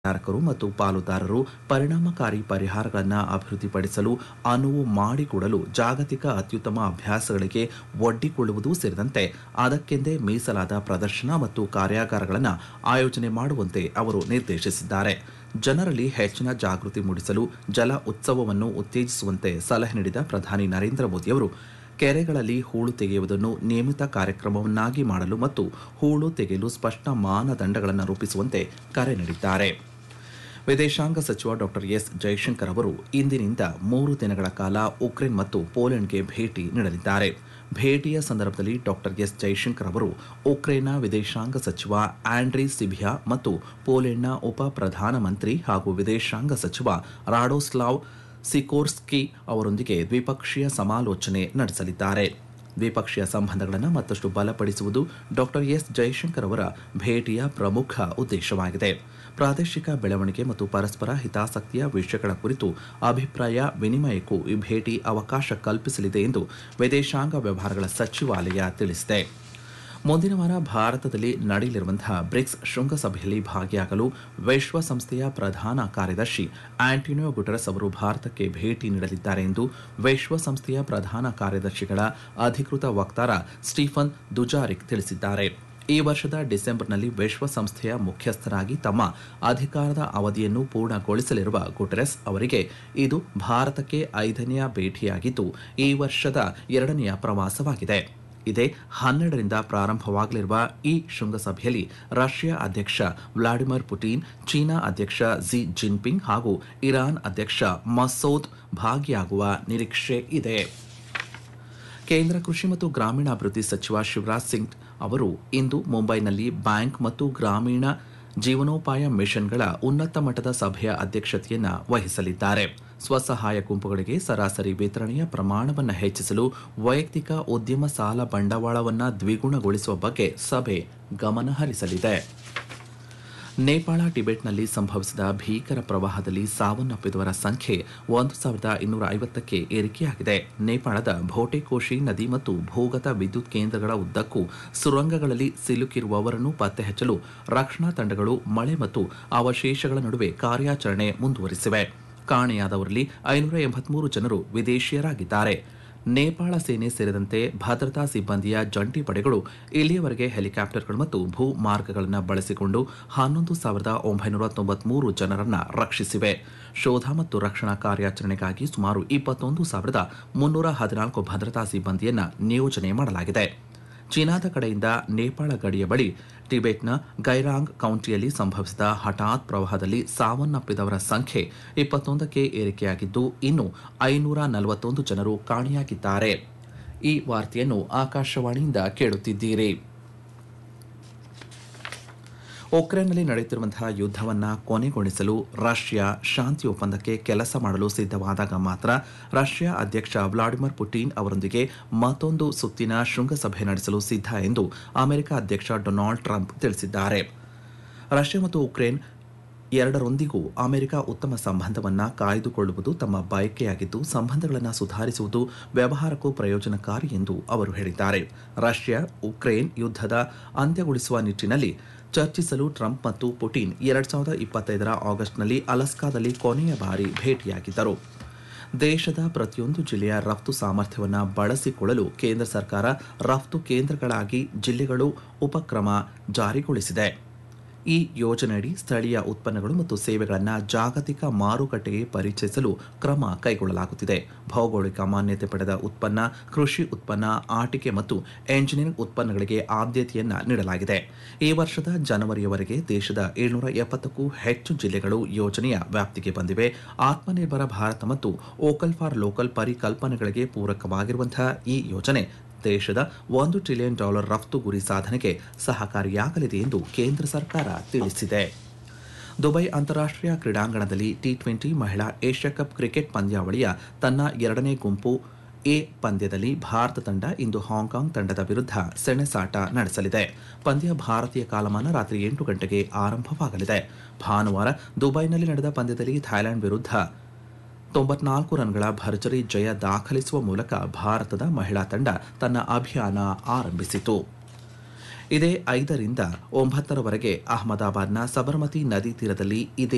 ಧಾರಕರು ಮತ್ತು ಪಾಲುದಾರರು ಪರಿಣಾಮಕಾರಿ ಪರಿಹಾರಗಳನ್ನು ಅಭಿವೃದ್ಧಿಪಡಿಸಲು ಅನುವು ಮಾಡಿಕೊಡಲು ಜಾಗತಿಕ ಅತ್ಯುತ್ತಮ ಅಭ್ಯಾಸಗಳಿಗೆ ಒಡ್ಡಿಕೊಳ್ಳುವುದು ಸೇರಿದಂತೆ ಅದಕ್ಕೆಂದೇ ಮೀಸಲಾದ ಪ್ರದರ್ಶನ ಮತ್ತು ಕಾರ್ಯಾಗಾರಗಳನ್ನು ಆಯೋಜನೆ ಮಾಡುವಂತೆ ಅವರು ನಿರ್ದೇಶಿಸಿದ್ದಾರೆ ಜನರಲ್ಲಿ ಹೆಚ್ಚಿನ ಜಾಗೃತಿ ಮೂಡಿಸಲು ಜಲ ಉತ್ಸವವನ್ನು ಉತ್ತೇಜಿಸುವಂತೆ ಸಲಹೆ ನೀಡಿದ ಪ್ರಧಾನಿ ನರೇಂದ್ರ ಮೋದಿಯವರು ಕೆರೆಗಳಲ್ಲಿ ಹೂಳು ತೆಗೆಯುವುದನ್ನು ನಿಯಮಿತ ಕಾರ್ಯಕ್ರಮವನ್ನಾಗಿ ಮಾಡಲು ಮತ್ತು ಹೂಳು ತೆಗೆಯಲು ಸ್ಪಷ್ಟ ಮಾನದಂಡಗಳನ್ನು ರೂಪಿಸುವಂತೆ ಕರೆ ನೀಡಿದ್ದಾರೆ ವಿದೇಶಾಂಗ ಸಚಿವ ಡಾಕ್ಟರ್ ಎಸ್ ಜೈಶಂಕರ್ ಅವರು ಇಂದಿನಿಂದ ಮೂರು ದಿನಗಳ ಕಾಲ ಉಕ್ರೇನ್ ಮತ್ತು ಪೋಲೆಂಡ್ಗೆ ಭೇಟಿ ನೀಡಲಿದ್ದಾರೆ ಭೇಟಿಯ ಸಂದರ್ಭದಲ್ಲಿ ಡಾಕ್ಟರ್ ಎಸ್ ಜೈಶಂಕರ್ ಅವರು ಉಕ್ರೇನ್ನ ವಿದೇಶಾಂಗ ಸಚಿವ ಆಂಡ್ರಿ ಸಿಬಿಯಾ ಮತ್ತು ಪೋಲೆಂಡ್ನ ಉಪ ಪ್ರಧಾನಮಂತ್ರಿ ಹಾಗೂ ವಿದೇಶಾಂಗ ಸಚಿವ ರಾಡೋಸ್ಲಾವ್ ಸಿಕೋರ್ಸ್ಕಿ ಅವರೊಂದಿಗೆ ದ್ವಿಪಕ್ಷೀಯ ಸಮಾಲೋಚನೆ ನಡೆಸಲಿದ್ದಾರೆ ದ್ವಿಪಕ್ಷೀಯ ಸಂಬಂಧಗಳನ್ನು ಮತ್ತಷ್ಟು ಬಲಪಡಿಸುವುದು ಡಾಕ್ಟರ್ ಎಸ್ ಜೈಶಂಕರ್ ಅವರ ಭೇಟಿಯ ಪ್ರಮುಖ ಉದ್ದೇಶವಾಗಿದೆ ಪ್ರಾದೇಶಿಕ ಬೆಳವಣಿಗೆ ಮತ್ತು ಪರಸ್ಪರ ಹಿತಾಸಕ್ತಿಯ ವಿಷಯಗಳ ಕುರಿತು ಅಭಿಪ್ರಾಯ ವಿನಿಮಯಕ್ಕೂ ಈ ಭೇಟಿ ಅವಕಾಶ ಕಲ್ಪಿಸಲಿದೆ ಎಂದು ವಿದೇಶಾಂಗ ವ್ಯವಹಾರಗಳ ಸಚಿವಾಲಯ ತಿಳಿಸಿದೆ ಮುಂದಿನ ವಾರ ಭಾರತದಲ್ಲಿ ನಡೆಯಲಿರುವಂತಹ ಬ್ರಿಕ್ಸ್ ಶೃಂಗಸಭೆಯಲ್ಲಿ ಭಾಗಿಯಾಗಲು ವಿಶ್ವಸಂಸ್ಥೆಯ ಪ್ರಧಾನ ಕಾರ್ಯದರ್ಶಿ ಆಂಟೋನಿಯೋ ಗುಟೆರಸ್ ಅವರು ಭಾರತಕ್ಕೆ ಭೇಟಿ ನೀಡಲಿದ್ದಾರೆ ಎಂದು ವಿಶ್ವಸಂಸ್ಥೆಯ ಪ್ರಧಾನ ಕಾರ್ಯದರ್ಶಿಗಳ ಅಧಿಕೃತ ವಕ್ತಾರ ಸ್ಟೀಫನ್ ದುಜಾರಿಕ್ ತಿಳಿಸಿದ್ದಾರೆ ಈ ವರ್ಷದ ಡಿಸೆಂಬರ್ನಲ್ಲಿ ವಿಶ್ವಸಂಸ್ಥೆಯ ಮುಖ್ಯಸ್ಥರಾಗಿ ತಮ್ಮ ಅಧಿಕಾರದ ಅವಧಿಯನ್ನು ಪೂರ್ಣಗೊಳಿಸಲಿರುವ ಗುಟೆರಸ್ ಅವರಿಗೆ ಇದು ಭಾರತಕ್ಕೆ ಐದನೆಯ ಭೇಟಿಯಾಗಿದ್ದು ಈ ವರ್ಷದ ಎರಡನೆಯ ಪ್ರವಾಸವಾಗಿದೆ ಇದೇ ಹನ್ನೆರಡರಿಂದ ಪ್ರಾರಂಭವಾಗಲಿರುವ ಈ ಶೃಂಗಸಭೆಯಲ್ಲಿ ರಷ್ಯಾ ಅಧ್ಯಕ್ಷ ವ್ಲಾಡಿಮಿರ್ ಪುಟಿನ್ ಚೀನಾ ಅಧ್ಯಕ್ಷ ಜಿ ಜಿನ್ಪಿಂಗ್ ಹಾಗೂ ಇರಾನ್ ಅಧ್ಯಕ್ಷ ಮಸೌದ್ ಭಾಗಿಯಾಗುವ ನಿರೀಕ್ಷೆ ಇದೆ ಕೇಂದ್ರ ಕೃಷಿ ಮತ್ತು ಗ್ರಾಮೀಣಾಭಿವೃದ್ಧಿ ಸಚಿವ ಶಿವರಾಜ್ ಸಿಂಗ್ ಅವರು ಇಂದು ಮುಂಬೈನಲ್ಲಿ ಬ್ಯಾಂಕ್ ಮತ್ತು ಗ್ರಾಮೀಣ ಜೀವನೋಪಾಯ ಮಿಷನ್ಗಳ ಉನ್ನತ ಮಟ್ಟದ ಸಭೆಯ ಅಧ್ಯಕ್ಷತೆಯನ್ನ ವಹಿಸಲಿದ್ದಾರೆ ಸ್ವಸಹಾಯ ಗುಂಪುಗಳಿಗೆ ಸರಾಸರಿ ವಿತರಣೆಯ ಪ್ರಮಾಣವನ್ನು ಹೆಚ್ಚಿಸಲು ವೈಯಕ್ತಿಕ ಉದ್ಯಮ ಸಾಲ ಬಂಡವಾಳವನ್ನು ದ್ವಿಗುಣಗೊಳಿಸುವ ಬಗ್ಗೆ ಸಭೆ ಗಮನ ಹರಿಸಲಿದೆ ನೇಪಾಳ ಟಿಬೆಟ್ನಲ್ಲಿ ಸಂಭವಿಸಿದ ಭೀಕರ ಪ್ರವಾಹದಲ್ಲಿ ಸಾವನ್ನಪ್ಪಿದವರ ಸಂಖ್ಯೆ ಒಂದು ಸಾವಿರದ ಇನ್ನೂರ ಐವತ್ತಕ್ಕೆ ಏರಿಕೆಯಾಗಿದೆ ನೇಪಾಳದ ಭೋಟೆಕೋಶಿ ನದಿ ಮತ್ತು ಭೂಗತ ವಿದ್ಯುತ್ ಕೇಂದ್ರಗಳ ಉದ್ದಕ್ಕೂ ಸುರಂಗಗಳಲ್ಲಿ ಸಿಲುಕಿರುವವರನ್ನು ಪತ್ತೆ ಹಚ್ಚಲು ರಕ್ಷಣಾ ತಂಡಗಳು ಮಳೆ ಮತ್ತು ಅವಶೇಷಗಳ ನಡುವೆ ಕಾರ್ಯಾಚರಣೆ ಮುಂದುವರಿಸಿವೆ ಕಾಣೆಯಾದವರಲ್ಲಿ ಐನೂರ ಎಂಬತ್ಮೂರು ಜನರು ವಿದೇಶಿಯರಾಗಿದ್ದಾರೆ ನೇಪಾಳ ಸೇನೆ ಸೇರಿದಂತೆ ಭದ್ರತಾ ಸಿಬ್ಬಂದಿಯ ಜಂಟಿ ಪಡೆಗಳು ಇಲ್ಲಿಯವರೆಗೆ ಹೆಲಿಕಾಪ್ಟರ್ಗಳು ಮತ್ತು ಭೂ ಮಾರ್ಗಗಳನ್ನು ಬಳಸಿಕೊಂಡು ಹನ್ನೊಂದು ಸಾವಿರದ ಒಂಬೈನೂರ ತೊಂಬತ್ಮೂರು ಜನರನ್ನ ರಕ್ಷಿಸಿವೆ ಶೋಧ ಮತ್ತು ರಕ್ಷಣಾ ಕಾರ್ಯಾಚರಣೆಗಾಗಿ ಸುಮಾರು ಇಪ್ಪತ್ತೊಂದು ಸಾವಿರದ ಮುನ್ನೂರ ಹದಿನಾಲ್ಕು ಭದ್ರತಾ ಸಿಬ್ಬಂದಿಯನ್ನ ನಿಯೋಜನೆ ಮಾಡಲಾಗಿದೆ ಚೀನಾದ ಕಡೆಯಿಂದ ನೇಪಾಳ ಗಡಿಯ ಬಳಿ ಟಿಬೆಟ್ನ ಗೈರಾಂಗ್ ಕೌಂಟಿಯಲ್ಲಿ ಸಂಭವಿಸಿದ ಹಠಾತ್ ಪ್ರವಾಹದಲ್ಲಿ ಸಾವನ್ನಪ್ಪಿದವರ ಸಂಖ್ಯೆ ಇಪ್ಪತ್ತೊಂದಕ್ಕೆ ಏರಿಕೆಯಾಗಿದ್ದು ಇನ್ನು ಐನೂರ ನಲವತ್ತೊಂದು ಜನರು ಕಾಣೆಯಾಗಿದ್ದಾರೆ ಈ ವಾರ್ತೆಯನ್ನು ಆಕಾಶವಾಣಿಯಿಂದ ಕೇಳುತ್ತಿದ್ದೀರಿ ಉಕ್ರೇನ್ನಲ್ಲಿ ನಡೆಯುತ್ತಿರುವಂತಹ ಯುದ್ಧವನ್ನು ಕೊನೆಗೊಳಿಸಲು ರಷ್ಯಾ ಶಾಂತಿ ಒಪ್ಪಂದಕ್ಕೆ ಕೆಲಸ ಮಾಡಲು ಸಿದ್ಧವಾದಾಗ ಮಾತ್ರ ರಷ್ಯಾ ಅಧ್ಯಕ್ಷ ವ್ಲಾಡಿಮಿರ್ ಪುಟಿನ್ ಅವರೊಂದಿಗೆ ಮತ್ತೊಂದು ಸುತ್ತಿನ ಶೃಂಗಸಭೆ ನಡೆಸಲು ಸಿದ್ಧ ಎಂದು ಅಮೆರಿಕ ಅಧ್ಯಕ್ಷ ಡೊನಾಲ್ಡ್ ಟ್ರಂಪ್ ತಿಳಿಸಿದ್ದಾರೆ ರಷ್ಯಾ ಮತ್ತು ಉಕ್ರೇನ್ ಎರಡರೊಂದಿಗೂ ಅಮೆರಿಕ ಉತ್ತಮ ಸಂಬಂಧವನ್ನು ಕಾಯ್ದುಕೊಳ್ಳುವುದು ತಮ್ಮ ಬಯಕೆಯಾಗಿದ್ದು ಸಂಬಂಧಗಳನ್ನು ಸುಧಾರಿಸುವುದು ವ್ಯವಹಾರಕ್ಕೂ ಪ್ರಯೋಜನಕಾರಿ ಎಂದು ಅವರು ಹೇಳಿದ್ದಾರೆ ರಷ್ಯಾ ಉಕ್ರೇನ್ ಯುದ್ಧದ ಅಂತ್ಯಗೊಳಿಸುವ ನಿಟ್ಟಿನಲ್ಲಿ ಚರ್ಚಿಸಲು ಟ್ರಂಪ್ ಮತ್ತು ಪುಟಿನ್ ಎರಡ್ ಸಾವಿರದ ಇಪ್ಪತ್ತೈದರ ಆಗಸ್ಟ್ನಲ್ಲಿ ಅಲಸ್ಕಾದಲ್ಲಿ ಕೊನೆಯ ಬಾರಿ ಭೇಟಿಯಾಗಿದ್ದರು ದೇಶದ ಪ್ರತಿಯೊಂದು ಜಿಲ್ಲೆಯ ರಫ್ತು ಸಾಮರ್ಥ್ಯವನ್ನು ಬಳಸಿಕೊಳ್ಳಲು ಕೇಂದ್ರ ಸರ್ಕಾರ ರಫ್ತು ಕೇಂದ್ರಗಳಾಗಿ ಜಿಲ್ಲೆಗಳು ಉಪಕ್ರಮ ಜಾರಿಗೊಳಿಸಿದೆ ಈ ಯೋಜನೆಯಡಿ ಸ್ಥಳೀಯ ಉತ್ಪನ್ನಗಳು ಮತ್ತು ಸೇವೆಗಳನ್ನು ಜಾಗತಿಕ ಮಾರುಕಟ್ಟೆಗೆ ಪರಿಚಯಿಸಲು ಕ್ರಮ ಕೈಗೊಳ್ಳಲಾಗುತ್ತಿದೆ ಭೌಗೋಳಿಕ ಮಾನ್ಯತೆ ಪಡೆದ ಉತ್ಪನ್ನ ಕೃಷಿ ಉತ್ಪನ್ನ ಆಟಿಕೆ ಮತ್ತು ಎಂಜಿನಿಯರಿಂಗ್ ಉತ್ಪನ್ನಗಳಿಗೆ ಆದ್ಯತೆಯನ್ನ ನೀಡಲಾಗಿದೆ ಈ ವರ್ಷದ ಜನವರಿಯವರೆಗೆ ದೇಶದ ಏಳ್ನೂರ ಎಪ್ಪತ್ತಕ್ಕೂ ಹೆಚ್ಚು ಜಿಲ್ಲೆಗಳು ಯೋಜನೆಯ ವ್ಯಾಪ್ತಿಗೆ ಬಂದಿವೆ ಆತ್ಮನಿರ್ಭರ ಭಾರತ ಮತ್ತು ಓಕಲ್ ಫಾರ್ ಲೋಕಲ್ ಪರಿಕಲ್ಪನೆಗಳಿಗೆ ಪೂರಕವಾಗಿರುವಂತಹ ಈ ಯೋಜನೆ ದೇಶದ ಒಂದು ಟ್ರಿಲಿಯನ್ ಡಾಲರ್ ರಫ್ತು ಗುರಿ ಸಾಧನೆಗೆ ಸಹಕಾರಿಯಾಗಲಿದೆ ಎಂದು ಕೇಂದ್ರ ಸರ್ಕಾರ ತಿಳಿಸಿದೆ ದುಬೈ ಅಂತಾರಾಷ್ಟ್ರೀಯ ಕ್ರೀಡಾಂಗಣದಲ್ಲಿ ಟಿ ಟ್ವೆಂಟಿ ಮಹಿಳಾ ಏಷ್ಯಾ ಕಪ್ ಕ್ರಿಕೆಟ್ ಪಂದ್ಯಾವಳಿಯ ತನ್ನ ಎರಡನೇ ಗುಂಪು ಎ ಪಂದ್ಯದಲ್ಲಿ ಭಾರತ ತಂಡ ಇಂದು ಹಾಂಕಾಂಗ್ ತಂಡದ ವಿರುದ್ಧ ಸೆಣಸಾಟ ನಡೆಸಲಿದೆ ಪಂದ್ಯ ಭಾರತೀಯ ಕಾಲಮಾನ ರಾತ್ರಿ ಎಂಟು ಗಂಟೆಗೆ ಆರಂಭವಾಗಲಿದೆ ಭಾನುವಾರ ದುಬೈನಲ್ಲಿ ನಡೆದ ಪಂದ್ಯದಲ್ಲಿ ಥೈಲ್ಯಾಂಡ್ ವಿರುದ್ಧ ತೊಂಬತ್ನಾಲ್ಕು ರನ್ಗಳ ಭರ್ಜರಿ ಜಯ ದಾಖಲಿಸುವ ಮೂಲಕ ಭಾರತದ ಮಹಿಳಾ ತಂಡ ತನ್ನ ಅಭಿಯಾನ ಆರಂಭಿಸಿತು ಇದೇ ಐದರಿಂದ ಒಂಬತ್ತರವರೆಗೆ ಅಹಮದಾಬಾದ್ನ ಸಬರಮತಿ ನದಿ ತೀರದಲ್ಲಿ ಇದೇ